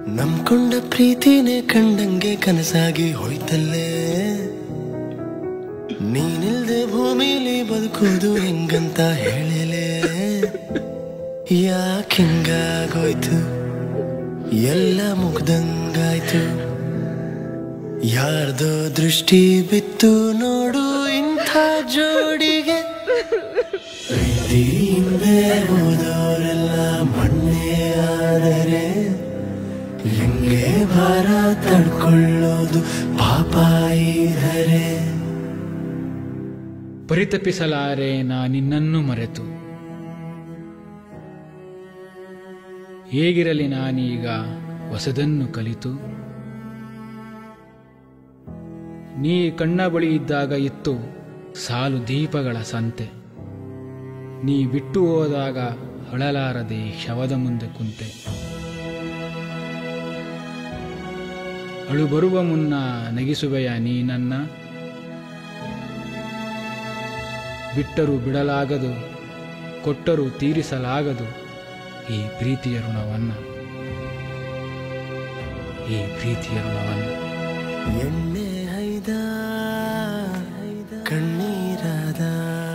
ನಂಬ್ಕೊಂಡ ಪ್ರೀತಿನೇ ಕಂಡಂಗೆ ಕನಸಾಗಿ ಹೋಯ್ತಲ್ಲೇ ನೀನಿಲ್ದೆ ಭೂಮಿಲಿ ಬದುಕೋದು ಹೆಂಗಂತ ಹೇಳಲೇ ಯಾಕಿಂಗಾಗೋಯ್ತು ಎಲ್ಲ ಮುಗ್ದಂಗಾಯ್ತು ಯಾರ್ದೋ ದೃಷ್ಟಿ ಬಿತ್ತು ನೋಡು ಇಂಥ ಜೋಡಿಗೆ ಪ್ರೀತಿ ಹಿಂದೆ ಹೋದವರೆಲ್ಲ ಮಣ್ಣೆ ಆದರೆ ಹೆಂಗೆ ಭಾರ ತಡ್ಕೊಳ್ಳೋದು ಪಾಪ ಇದರೆ ಪರಿತಪಿಸಲಾರೆ ನಾ ನಿನ್ನನ್ನು ಮರೆತು ಹೇಗಿರಲಿ ನಾನೀಗ ಹೊಸದನ್ನು ಕಲಿತು ನೀ ಕಣ್ಣ ಬಳಿ ಇದ್ದಾಗ ಇತ್ತು ಸಾಲು ದೀಪಗಳ ಸಂತೆ ನೀ ಬಿಟ್ಟು ಹೋದಾಗ ಅಳಲಾರದೆ ಶವದ ಮುಂದೆ ಕುಂತೆ ಅಳು ಬರುವ ಮುನ್ನ ನಗಿಸುವೆಯ ನೀ ನನ್ನ ಬಿಟ್ಟರೂ ಬಿಡಲಾಗದು ಕೊಟ್ಟರೂ ತೀರಿಸಲಾಗದು ಈ ಪ್ರೀತಿಯ ಋಣವನ್ನ ಈ ಪ್ರೀತಿಯ ಋಣವನ್ನ ಎಣ್ಣೆ ಹೈದ ಕಣ್ಣೀರಾದ